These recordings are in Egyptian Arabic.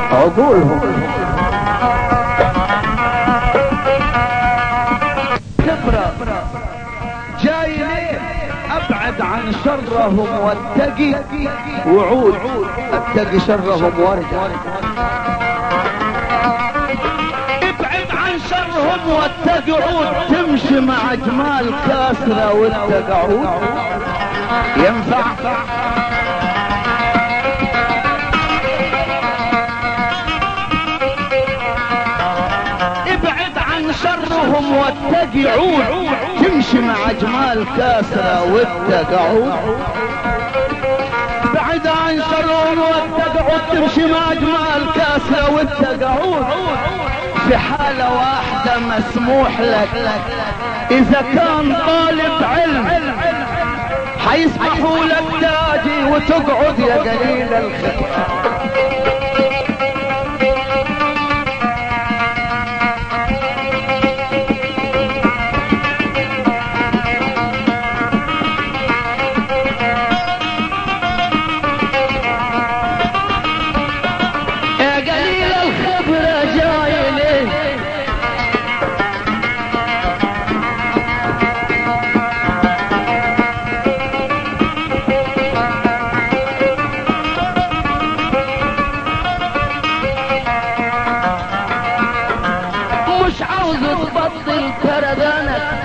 عقولهم كبرة جاي ليه ابعد عن شرهم واتقي وعود اتقي شرهم وارجع ابعد عن شرهم واتقي عود تمشي مع جمال كاسرة وانت قعود ينفع ابعد عن شرهم واتقي عود تمشي مع جمال كاسرة وانت قعود بعد عن شرهم وانت قعود تمشي مع جمال كاسرة وانت قعود في حالة واحدة مسموح لك اذا كان طالب علم حيسمحوا لك تاجي وتقعد يا قليل الخبرة يا قليل الخبرة جاي ليه مش عاوز تبطل كردانك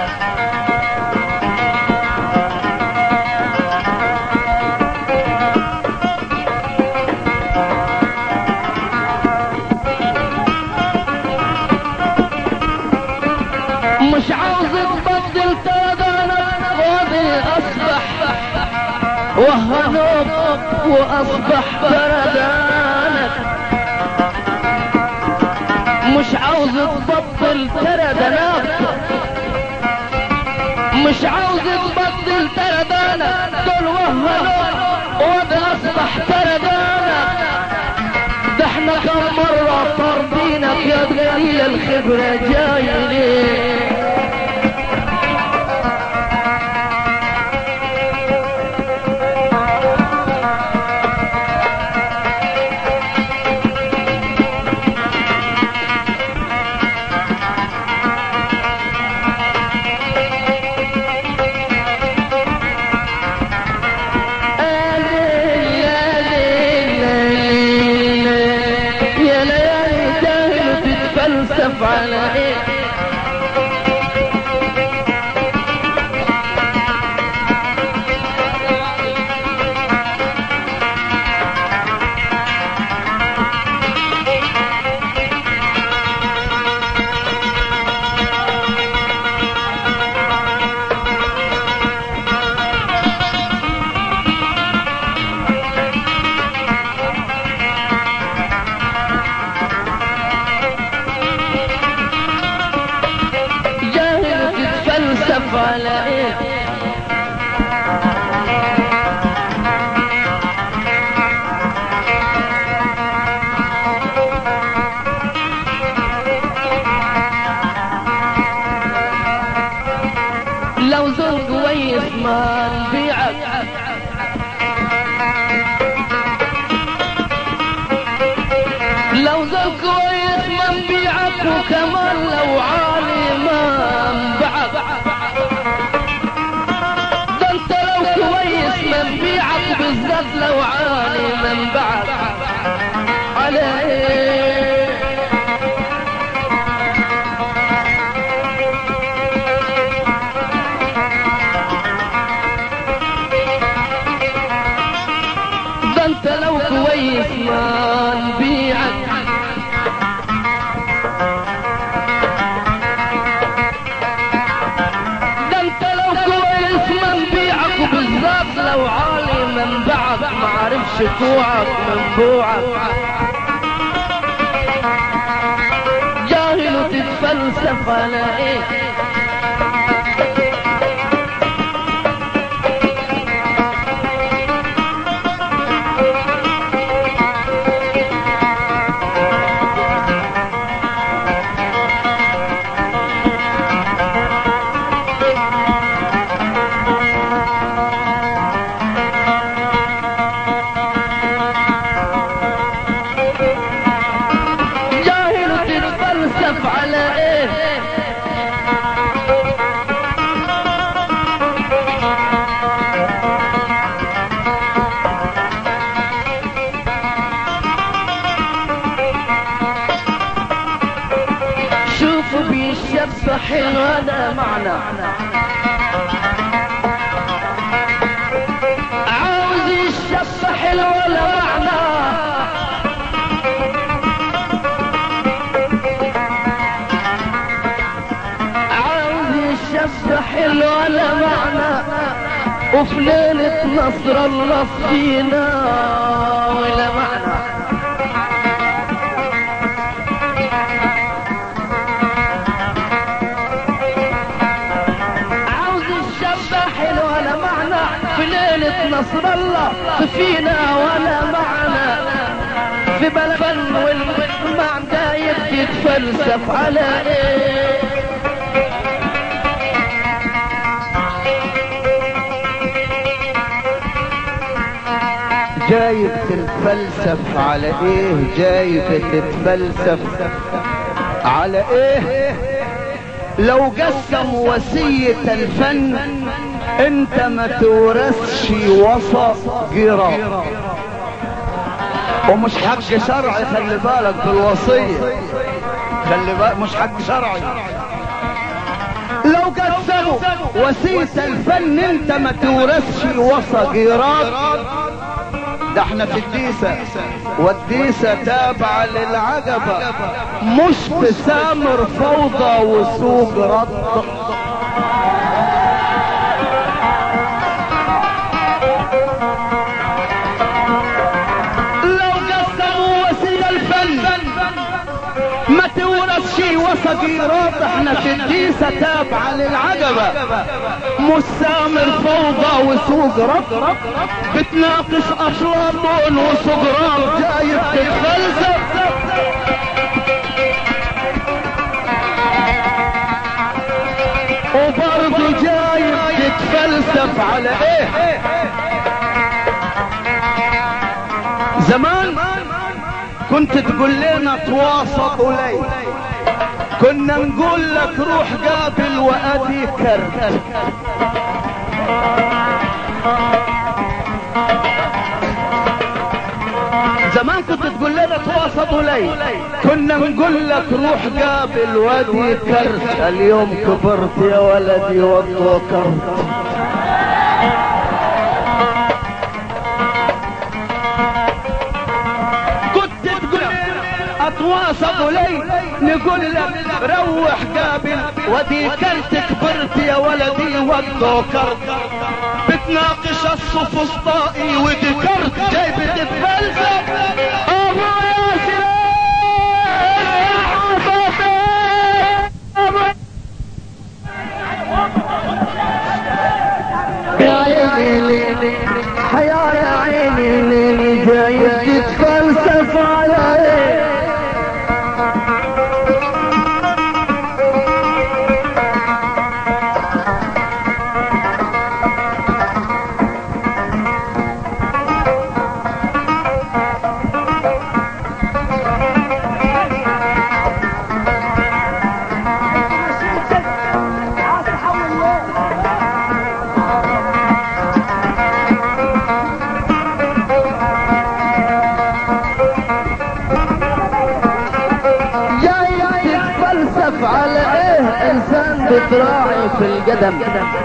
مش عاوز تبدل تردانك فاضي اصبح وهنوب واصبح تردانك مش عاوز تبطل تردانك مش عاوز تبطل تردانك دول وهنوب وده اصبح تردانك ده احنا كم مرة طردينك يا قليل الخبرة جاي ليه يا ليالي جاهل تتفلسف على ايه جاهل تتفلسف على ايه لو زول كويس ما نبيعك لو زول كويس ما نبيعك وكمان لو عالي ما نبيعك ده انت لو كويس ما نبيعك بالذات لو عالي ما نبيعك على ايه ده انت لو كويس ما نبيعك ده انت لو كويس ما نبيعك وبالذات لو عالي منبعك ما عرفش كوعك منبوعك جاهل وتتفلسف على ايه الشاب حلو ولا معنى عاوز الشاب حلو ولا معنى عاوز الشاب حلو ولا معنى وفي ليلة نصر الله فينا ولا معنى عاوز الشاب حلو ولا معنى في ليلة نصر الله فينا ولا معنى في بلبل والمعنى دايب يتفلسف على ايه جايب تتفلسف على ايه جايب تتفلسف على ايه لو قسم وسية الفن انت ما تورثش وسط جيران ومش حق شرعي خلي بالك بالوصية خلي بالك مش حق شرعي لو قسموا وسيلة الفن انت ما تورثش وسط جيران ده احنا في الديسة والديسة تابعة للعجبة مش في سامر فوضى وسوق رد لو قسموا وسيلة الفن ما تورث شي وصديرات احنا في الديسة تابعة للعجبة مسامر فوضى وسوق رب بتناقش افلاطون وسقراط جايب تتفلسف وبرضه جايب تتفلسف على ايه زمان كنت تقول لنا تواصلوا لي كنا نقول لك روح قابل وادي كرت زمان كنت تقول لنا تواصلوا لي كنا نقول لك روح قابل وادي كرت اليوم كبرت يا ولدي وذكرت كنت تقول اتواصلوا لي نقول لك روح قابل ودي كرت كبرت يا ولدي وذكرت بتناقش السفسطائي وذكرت جاي بتتفلسف ابو ياسر يا عيني حيا يا عيني ليلي جاي تتفلسف علي جاي تتفلسف على ايه انسان بتراعي في القدم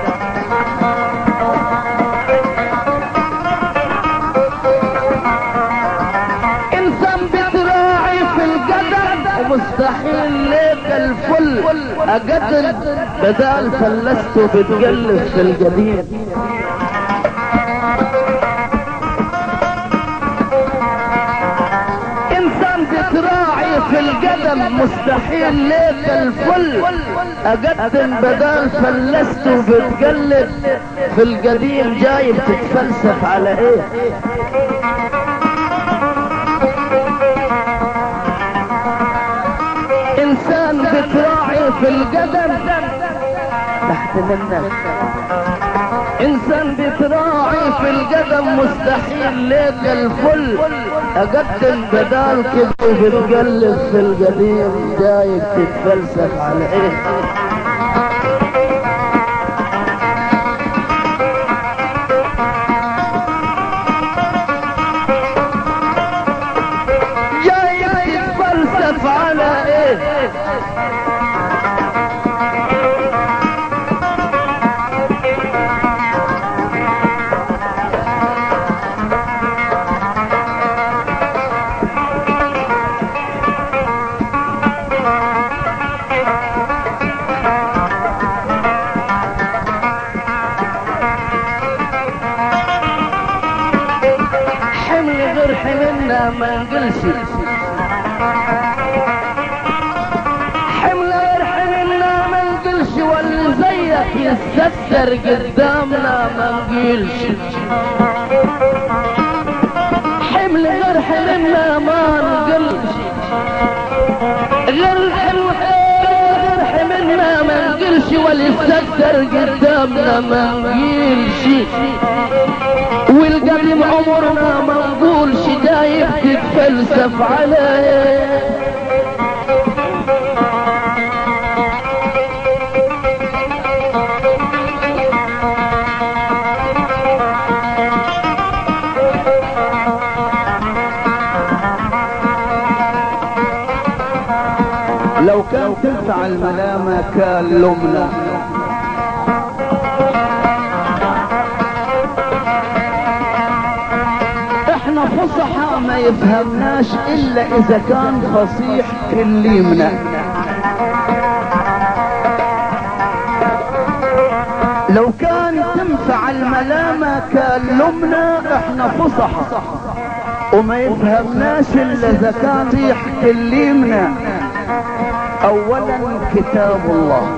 انسان بتراعي في القدم ومستحيل ليك الفل اقدر بدال فلسته بتقلب في القديم انسان بتراعي في القدم مستحيل ليك الفل اقدم بدال فلسته بتقلب في القديم جاي بتتفلسف على ايه انسان بتراعي في القدم تحت منك انسان بتراعي في القدم مستحيل ليك الفل اقدم بدال كده بتقلب في القديم جاي تتفلسف على ايه جاي تتفلسف على ايه يستكثر قدامنا ما نقيلش حمل غير حملنا ما نقلش غير الحلو غير حملنا ما نقلش واليستكثر قدامنا ما نقيلش والقديم عمرنا ما نقولش دايب تتفلسف عليه لو كان تنفع الملامة كان لمنا احنا فصحى ما يفهمناش الا اذا كان فصيح كلمنا لو كان تنفع الملامة كان لمنا احنا فصحى وما يفهمناش الا اذا كان فصيح كلمنا اولا كتاب الله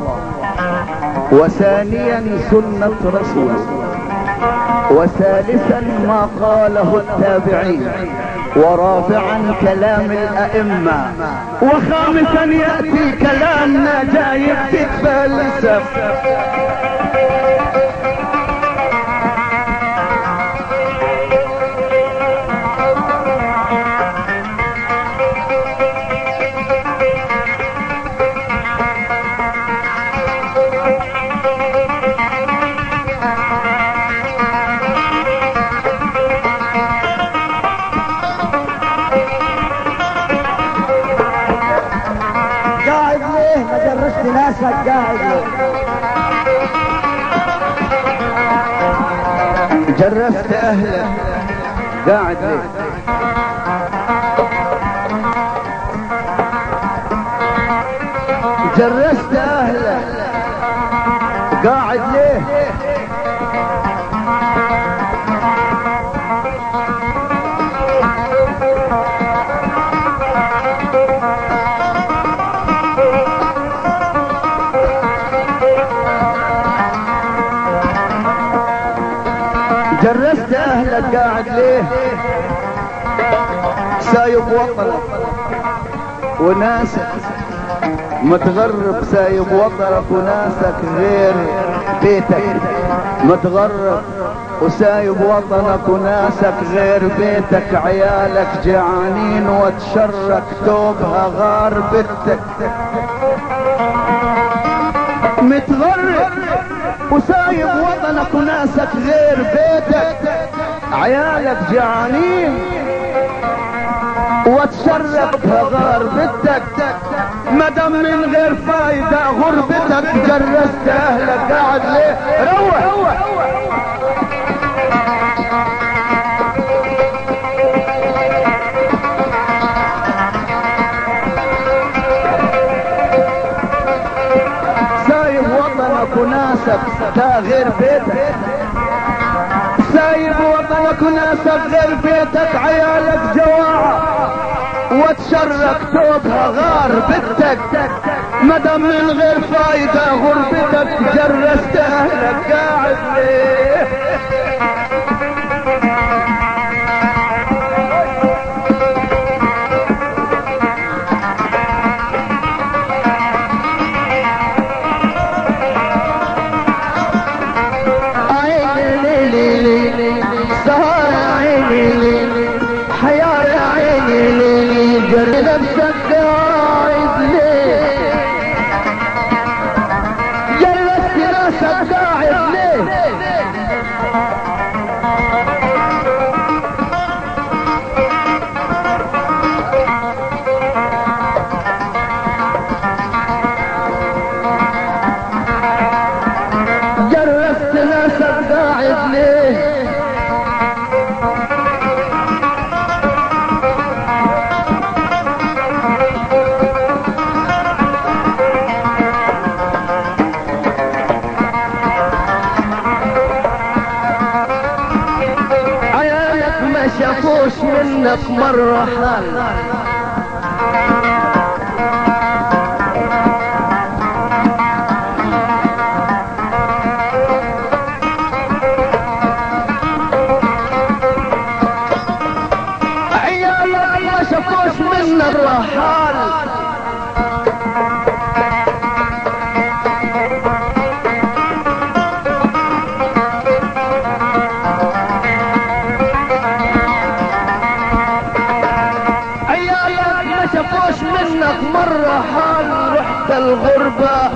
وثانيا سنة رسوله وثالثا ما قاله التابعين ورابعا كلام الائمة وخامسا يأتي كلامنا جاي تتفلسف قاعد ليه ما جرشت ناسك قاعد ليه جرفت اهلك قاعد ليه جرست اهلك قاعد ليه جرست اهلك قاعد ليه سايب وطنك وناسك متغرب سايب وطنك وناسك غير بيتك متغرب وسايب وطنك وناسك غير بيتك عيالك جعانين وتشرك توبها غار بيتك متغرب وسايب وطنك وناسك غير بيتك عيالك جعانين وتشرف بغار بيتك مدام من غير فايدة غربتك جرست اهلك قاعد ليه روح سايب وطنك وناسك تا غير بيتك سايب وطنك وناسك غير بيتك عيالك جواعة وتشرك توبها غار بتك مدام من غير فايدة غربتك جرست اهلك قاعد ليه عيني لي لي لي سهر عيني لي لي حيار عيني لي لي جري نفسك قاعد ليه جلست راسك قاعد ليه جرست ناسك قاعد ليه عيالك ما شافوش منك مرة حال مرة حال عيالك ما شافوش منك مرة حال رحت الغربة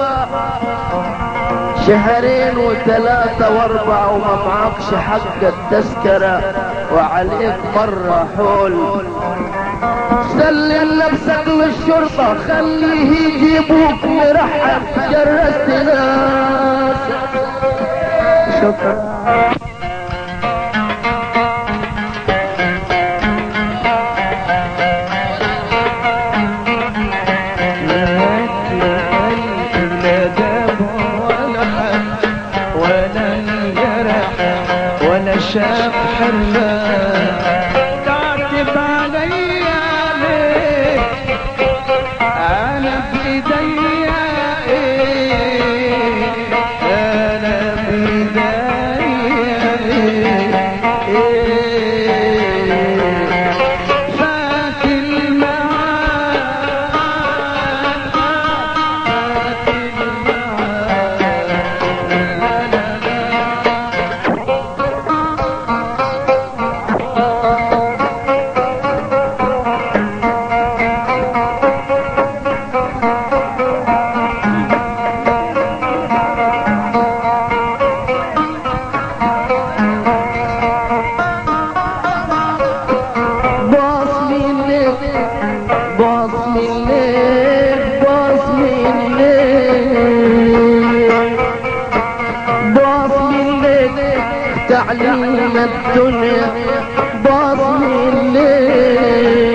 شهرين وثلاثة واربعة وما معكش حق التذكرة وعليك مرة حول سلم نفسك للشرطة خليه يجيبوك مرحب جرست ناس شكرا لا دم ولا حد ولا انجرح ولا شاف حرمان تعتب علي ليه انا بايديا ايه انا بايديا ايه ايه فات المعاد فات المعاد باص منك باص منك باص منك باص منك تعليم الدنيا باص منك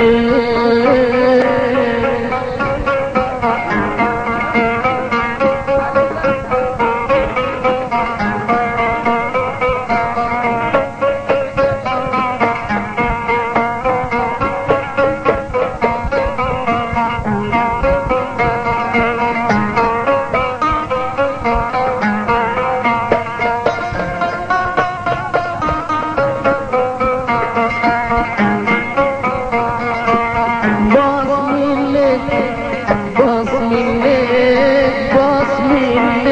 باص منك باص منك باص منك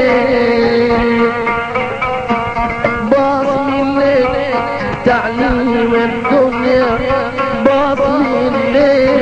باص منك تعليم الدنيا باص منك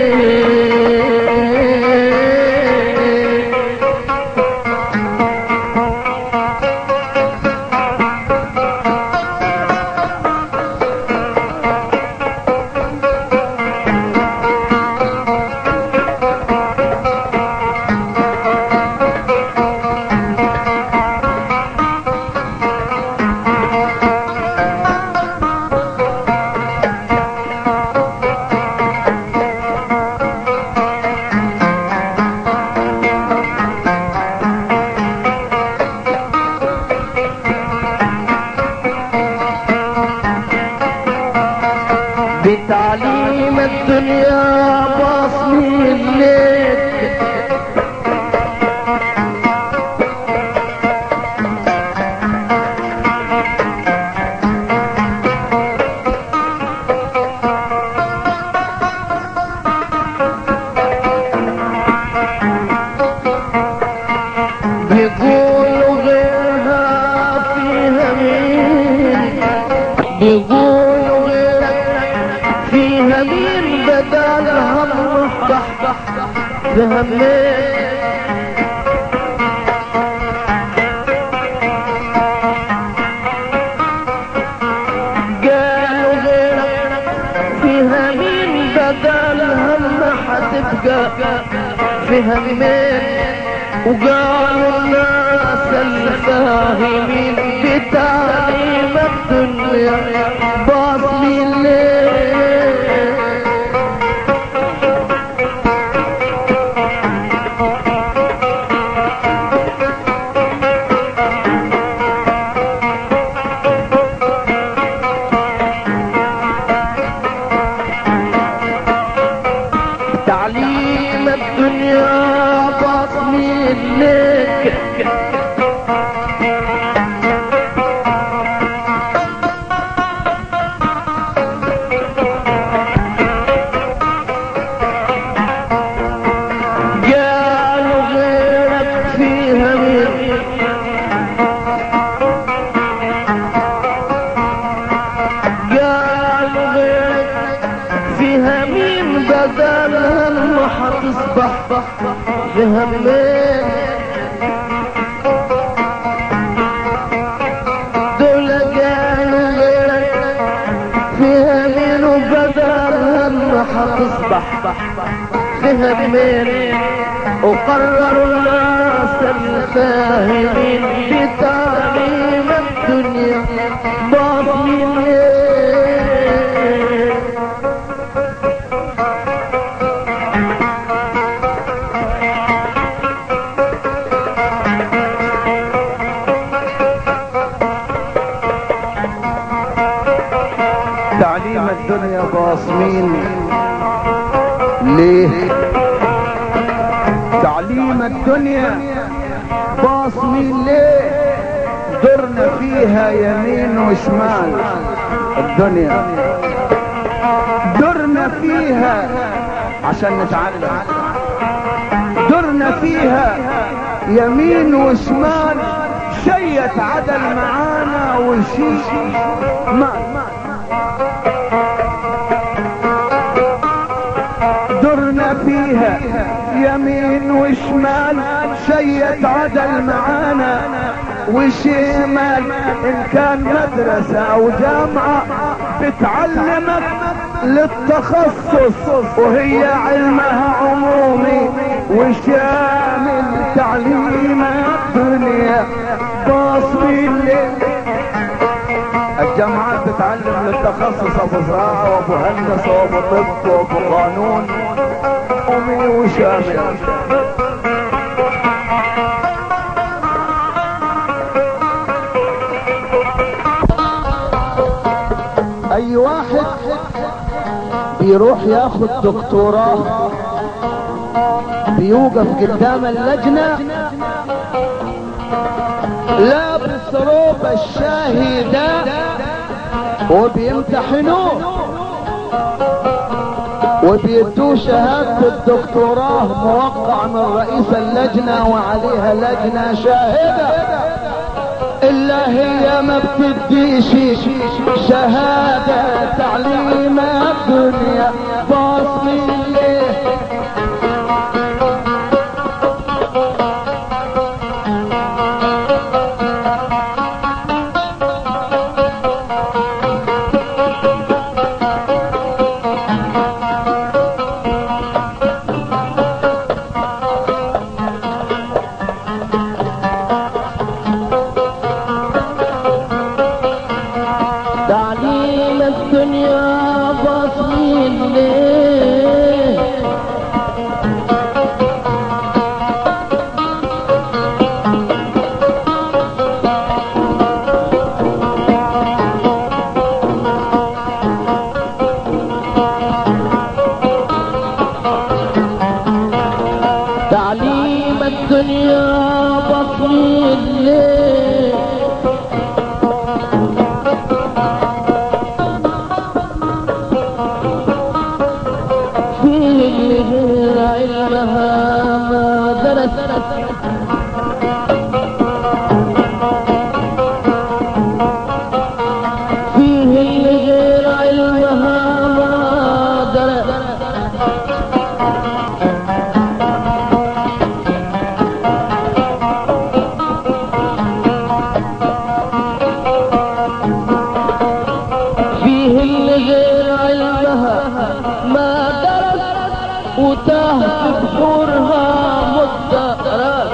بتعليم الدنيا باص منك بيقولوا غيرها فيها مين بيقولوا غيرك فيها مين بدل هم بهمين قالوا غيرك فيها مين بدل هم حتبقى في همين وقالوا الناس الفاهمين بتعليم الدنيا باصلين ليه تعليم الدنيا باصلين لك بدل هم حتصبح بهمين دول قالوا غيرك فيها مين وبدل هم حتصبح فيها مين وقرروا الناس الفاهمين بتعليم الدنيا باطلين تعليم الدنيا باصمين ليه تعليم الدنيا باصمين ليه درنا فيها يمين وشمال الدنيا درنا فيها عشان نتعلم درنا فيها يمين وشمال شيت عدل معانا وشي ما درنا فيها يمين وشمال شيت عدل معانا وشمال ان كان مدرسة او جامعة بتعلمك للتخصص وهي علمها عمومي وشامل تعليم الدنيا باصمين الجامعات بتعلم للتخصص ابو زراعة وابو هندسة وابو طب وابو قانون عمومي وشامل اي واحد بيروح ياخد دكتوراه بيوقف قدام اللجنة لابس روب الشاهدة وبيمتحنوه وبيدوه شهادة الدكتوراه موقع من رئيس اللجنة وعليها لجنة شاهدة إلا هي ما بتديش شهادة تعليم الدنيا باصمين ليه تعليم الدنيا باصين ليه تعليم الدنيا باصين ليه فيه اللي غير علمها ما درست فيه اللي غير علمها ما درست فيه اللي غير علمها ما درس وتاه في بحورها مدرس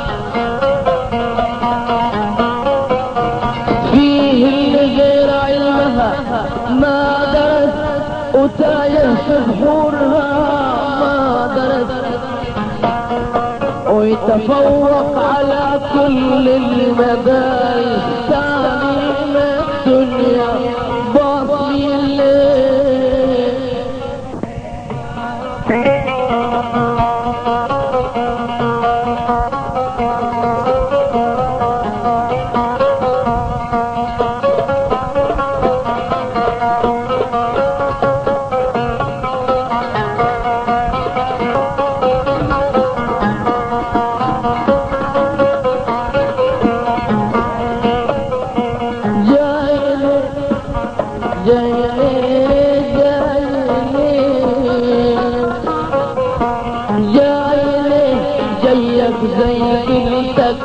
فيه اللي غير علمها ما درس وتايه في بحورها ما درس ويتفوق على كل المدارس تعليم الدنيا باطل الليل جاي جاي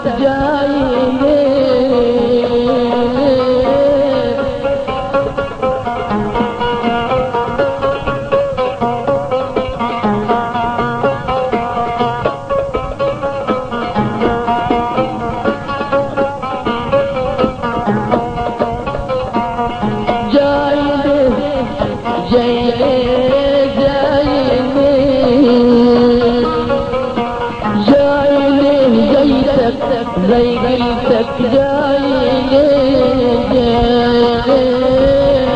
جاي ليه جاي ليه جاي ليه جاي ليه جاي ليه جيتك زي جيتك جاي ليه جاي ليه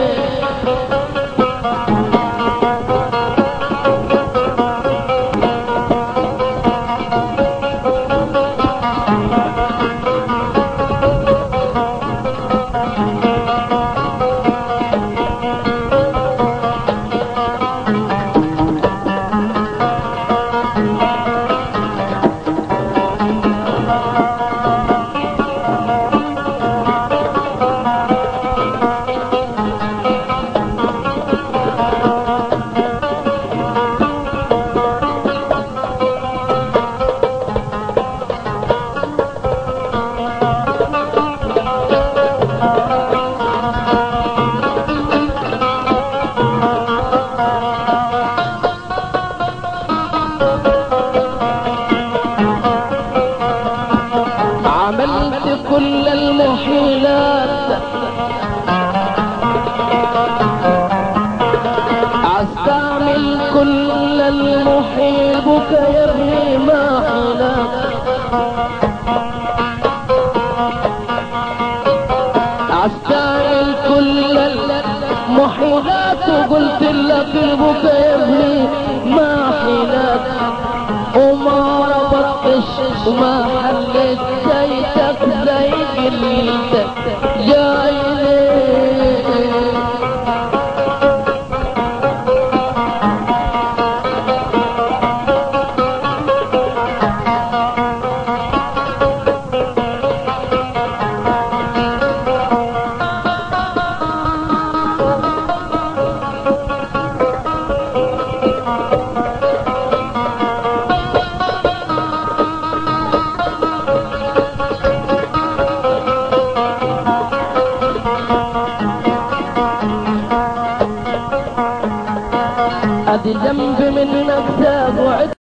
عملت كل المحيلات استعمل كل المحيل بك يبني ما حلاك استعمل كل المحيلات وقلت لك بك يبني ما حلاك وما ربطتش وما حلت زيتك زي قلتك جاي ليه ادي جنب منك زاد وعد